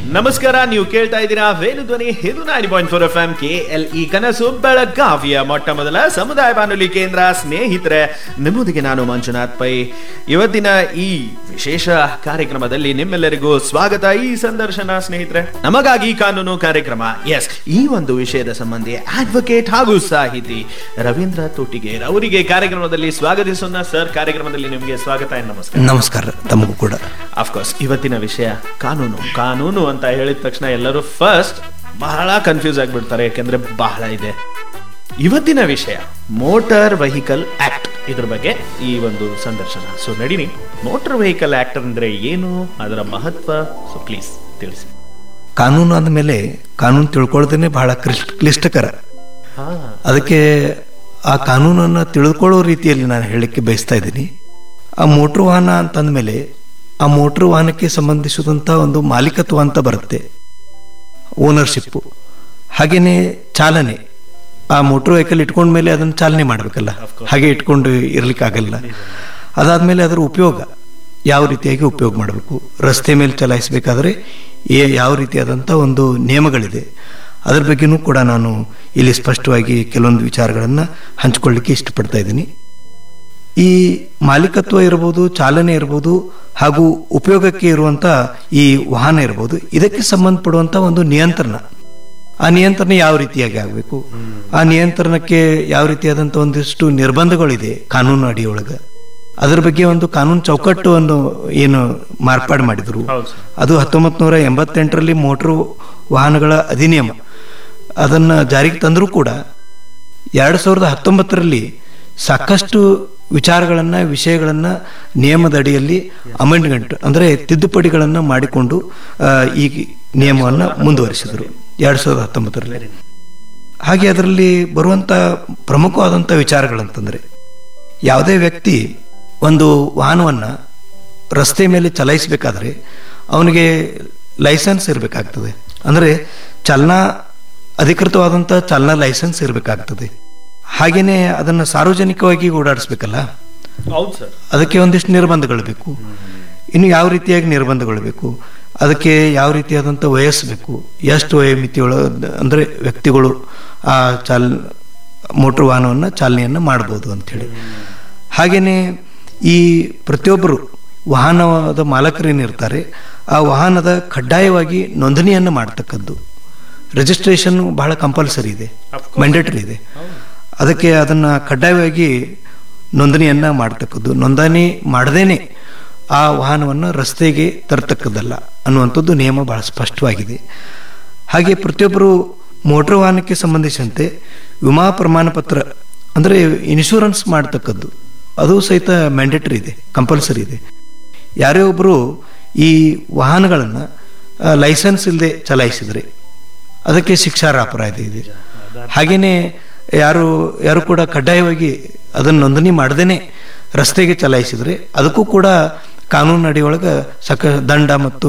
ನಮಸ್ಕಾರ ನೀವು ಕೇಳ್ತಾ ಇದ್ದೀರಾ ವೇಣುಧ್ವನಿ ಇದು nine point four F M K L E ಕನಸು ಬೆಳಗಾವಿಯ ಮೊಟ್ಟ ಮೊದಲ ಸಮುದಾಯ ಬಾನುಲಿ ಕೇಂದ್ರ ಸ್ನೇಹಿತರೆ ನಿಮ್ಮೊಂದಿಗೆ ನಾನು ಮಂಜುನಾಥ್ ಪೈ ಇವತ್ತಿನ ಈ ವಿಶೇಷ ಕಾರ್ಯಕ್ರಮದಲ್ಲಿ ನಿಮ್ಮೆಲ್ಲರಿಗೂ ಸ್ವಾಗತ ಈ ಸಂದರ್ಶನ ಸ್ನೇಹಿತರೆ ನಮಗಾಗಿ ಕಾನೂನು ಕಾರ್ಯಕ್ರಮ ಎಸ್ ಈ ಒಂದು ವಿಷಯದ ಸಂಬಂಧಿ ಅಡ್ವೊಕೇಟ್ ಹಾಗೂ ಸಾಹಿತಿ ರವೀಂದ್ರ ತೋಟಿಗೇರ್ ಅವರಿಗೆ ಕಾರ್ಯಕ್ರಮದಲ್ಲಿ ಸ್ವಾಗತಿಸೋಣ ಸರ್ ಕಾರ್ಯಕ್ರಮದಲ್ಲಿ ನಿಮಗೆ ಸ್ವಾಗತ and ನಮಸ್ಕಾರ ನಮಸ್ಕಾರ ತಮಗೂ ಕೂಡ ಅಫ್ಕೋರ್ಸ್ ಇವತ್ತಿನ ವಿಷಯ ಕಾನೂನು ಕಾನೂನು ಅಂತ ಹೇಳಿದ ತಕ್ಷಣ ಎಲ್ಲರೂ ಫಸ್ಟ್ ಬಹಳ ಕನ್ಫ್ಯೂಸ್ ಆಗಿಬಿಡ್ತಾರೆ ಯಾಕೆಂದ್ರೆ ಬಹಳ ಇದೆ ಇವತ್ತಿನ ವಿಷಯ ಮೋಟಾರ್ ವೆಹಿಕಲ್ ಆಕ್ಟ್ ಇದ್ರ ಬಗ್ಗೆ ಈ ಒಂದು ಸಂದರ್ಶನ ಸೊ ನಡೀನಿ ಮೋಟಾರ್ ವೆಹಿಕಲ್ ಆಕ್ಟ್ ಅಂದ್ರೆ ಏನು ಅದರ ಮಹತ್ವ ಸೊ ಪ್ಲೀಸ್ ತಿಳಿಸಿ ಕಾನೂನು ಅಂದಮೇಲೆ ಕಾನೂನು ತಿಳ್ಕೊಳ್ಳೋದೇನೆ ಬಹಳ ಕ್ಲಿಷ್ಟ ಕ್ಲಿಷ್ಟಕರ ಹಾ ಅದಕ್ಕೆ ಆ ಕಾನೂನನ್ನು ತಿಳಿದುಕೊಳ್ಳೋ ರೀತಿಯಲ್ಲಿ ನಾನು ಹೇಳಲಿಕ್ಕೆ ಬಯಸ್ತಾ ಇದ್ದೀನಿ ಆ ಮೋಟ್ರ್ ವಾಹನ ಅಂತಂದಮೇಲೆ ಆ ಮೋಟ್ರ್ ವಾಹನಕ್ಕೆ ಸಂಬಂಧಿಸಿದಂಥ ಒಂದು ಮಾಲೀಕತ್ವ ಅಂತ ಬರುತ್ತೆ ಓನರ್ಶಿಪ್ಪು ಹಾಗೇನೆ ಚಾಲನೆ ಆ ಮೋಟ್ರ್ ವೆಹಿಕಲ್ ಇಟ್ಕೊಂಡ ಮೇಲೆ ಅದನ್ನು ಚಾಲನೆ ಮಾಡಬೇಕಲ್ಲ ಹಾಗೆ ಇಟ್ಕೊಂಡು ಇರ್ಲಿಕ್ಕಾಗಲ್ಲ ಅದಾದ್ಮೇಲೆ ಅದರ ಉಪಯೋಗ ಯಾವ ರೀತಿಯಾಗಿ ಉಪಯೋಗ ಮಾಡಬೇಕು ರಸ್ತೆ ಮೇಲೆ ಚಲಾಯಿಸಬೇಕಾದ್ರೆ ಏ- ಯಾವ ರೀತಿಯಾದಂಥ ಒಂದು ನಿಯಮಗಳಿದೆ ಅದ್ರ ಬಗ್ಗೆನೂ ಕೂಡ ನಾನು ಇಲ್ಲಿ ಸ್ಪಷ್ಟವಾಗಿ ಕೆಲವೊಂದು ವಿಚಾರಗಳನ್ನು ಹಂಚಿಕೊಳ್ಳಿಕ್ಕೆ ಇಷ್ಟಪಡ್ತಾ ಇದ್ದೀನಿ ಈ ಮಾಲೀಕತ್ವ ಇರ್ಬೋದು ಚಾಲನೆ ಇರ್ಬೋದು ಹಾಗೂ ಉಪಯೋಗಕ್ಕೆ ಇರುವಂತ ಈ ವಾಹನ ಇರ್ಬೋದು ಇದಕ್ಕೆ ಸಂಬಂಧಪಡುವಂತ ಒಂದು ನಿಯಂತ್ರಣ ಆ ನಿಯಂತ್ರಣ ಯಾವ ರೀತಿಯಾಗಿ ಆಗಬೇಕು ಆ ನಿಯಂತ್ರಣಕ್ಕೆ ಯಾವ ರೀತಿಯಾದಂಥ ಒಂದಿಷ್ಟು ನಿರ್ಬಂಧಗಳಿದೆ ಕಾನೂನು ಅಡಿಯೊಳಗೆ ಅದರ ಬಗ್ಗೆ ಒಂದು ಕಾನೂನು ಚೌಕಟ್ಟು ಒಂದು ಏನು ಮಾರ್ಪಾಡು ಮಾಡಿದ್ರು ಹೌದು ಸರ್ ಅದು ಹತ್ತೊಂಬತ್ತು ನೂರ ಎಂಬತ್ತೆಂಟರಲ್ಲಿ ಮೋಟ್ರು ವಾಹನಗಳ ಅಧಿನಿಯಮ ಅದನ್ನು ಜಾರಿಗೆ ತಂದರೂ ಕೂಡ ಎರಡು ಸಾವಿರದ ಹತ್ತೊಂಬತ್ತರಲ್ಲಿ ಸಾಕಷ್ಟು ವಿಚಾರಗಳನ್ನು ವಿಷಯಗಳನ್ನು ನಿಯಮದ ಅಡಿಯಲ್ಲಿ ಅಮೆಂಡ್ಮೆಂಟ್ ಅಂದರೆ ತಿದ್ದುಪಡಿಗಳನ್ನು ಮಾಡಿಕೊಂಡು ಆ, ಈ ನಿಯಮವನ್ನು ಮುಂದುವರಿಸಿದರು ಎರಡು ಸಾವಿರದ ಹತ್ತೊಂಬತ್ತರಲ್ಲಿ ಹಾಗೆ ಅದರಲ್ಲಿ ಬರುವಂಥ ಪ್ರಮುಖವಾದಂಥ ವಿಚಾರಗಳಂತಂದರೆ ಯಾವುದೇ ವ್ಯಕ್ತಿ ಒಂದು ವಾಹನವನ್ನು ರಸ್ತೆ ಮೇಲೆ ಚಲಾಯಿಸಬೇಕಾದ್ರೆ ಅವನಿಗೆ ಲೈಸೆನ್ಸ್ ಇರಬೇಕಾಗ್ತದೆ ಅಂದರೆ ಚಾಲನಾ ಅಧಿಕೃತವಾದಂಥ ಚಾಲನಾ ಲೈಸೆನ್ಸ್ ಇರಬೇಕಾಗ್ತದೆ ಹಾಗೇನೆ ಅದನ್ನು ಸಾರ್ವಜನಿಕವಾಗಿ ಓಡಾಡಿಸ್ಬೇಕಲ್ಲ ಹೌದು ಸರ್ ಅದಕ್ಕೆ ಒಂದಿಷ್ಟು ನಿರ್ಬಂಧಗಳು ಬೇಕು ಇನ್ನು ಯಾವ ರೀತಿಯಾಗಿ ನಿರ್ಬಂಧಗಳು ಬೇಕು ಅದಕ್ಕೆ ಯಾವ ರೀತಿಯಾದಂಥ ವಯಸ್ಸು ಬೇಕು ಎಷ್ಟು ವಯೋಮಿತಿಯೊಳ ಅಂದರೆ ವ್ಯಕ್ತಿಗಳು ಆ ಚಾಲ್ ಮೋಟ್ರ್ ವಾಹನವನ್ನು ಚಾಲನೆಯನ್ನು ಮಾಡ್ಬೋದು ಅಂಥೇಳಿ ಹಾಗೆಯೇ ಈ ಪ್ರತಿಯೊಬ್ಬರು ವಾಹನದ ಮಾಲಕರೇನಿರ್ತಾರೆ ಆ ವಾಹನದ ಕಡ್ಡಾಯವಾಗಿ ನೋಂದಣಿಯನ್ನು ಮಾಡ್ತಕ್ಕದ್ದು ರಿಜಿಸ್ಟ್ರೇಷನ್ ಬಹಳ ಕಂಪಲ್ಸರಿ ಇದೆ ಮ್ಯಾಂಡೇಟರಿ ಇದೆ ಅದಕ್ಕೆ ಅದನ್ನು ಕಡ್ಡಾಯವಾಗಿ ನೋಂದಣಿಯನ್ನು ಮಾಡ್ತಕ್ಕದ್ದು ನೋಂದಣಿ ಮಾಡದೇನೆ ಆ ವಾಹನವನ್ನು ರಸ್ತೆಗೆ ತರ್ತಕ್ಕದ್ದಲ್ಲ ಅನ್ನುವಂಥದ್ದು ನಿಯಮ ಬಹಳ ಸ್ಪಷ್ಟವಾಗಿದೆ ಹಾಗೆ ಪ್ರತಿಯೊಬ್ಬರು ಮೋಟ್ರ್ ವಾಹನಕ್ಕೆ ಸಂಬಂಧಿಸಿದಂತೆ ವಿಮಾ ಪ್ರಮಾಣ ಪತ್ರ ಅಂದರೆ ಇನ್ಶೂರೆನ್ಸ್ ಮಾಡ್ತಕ್ಕದ್ದು ಅದು ಸಹಿತ ಮ್ಯಾಂಡೇಟರಿ ಇದೆ ಕಂಪಲ್ಸರಿ ಇದೆ ಯಾರೇ ಒಬ್ಬರು ಈ ವಾಹನಗಳನ್ನು ಲೈಸೆನ್ಸ್ ಇಲ್ಲದೆ ಚಲಾಯಿಸಿದರೆ ಅದಕ್ಕೆ ಶಿಕ್ಷಾರ್ಹ ಅಪರಾಧ ಇದೆ ಹಾಗೆಯೇ ಯಾರು ಯಾರು ಕೂಡ ಕಡ್ಡಾಯವಾಗಿ ಅದನ್ನು ನೋಂದಣಿ ಮಾಡದೇನೆ ರಸ್ತೆಗೆ ಚಲಾಯಿಸಿದರೆ ಅದಕ್ಕೂ ಕೂಡ ಕಾನೂನು ಅಡಿಯೊಳಗೆ ಸಕ ದಂಡ ಮತ್ತು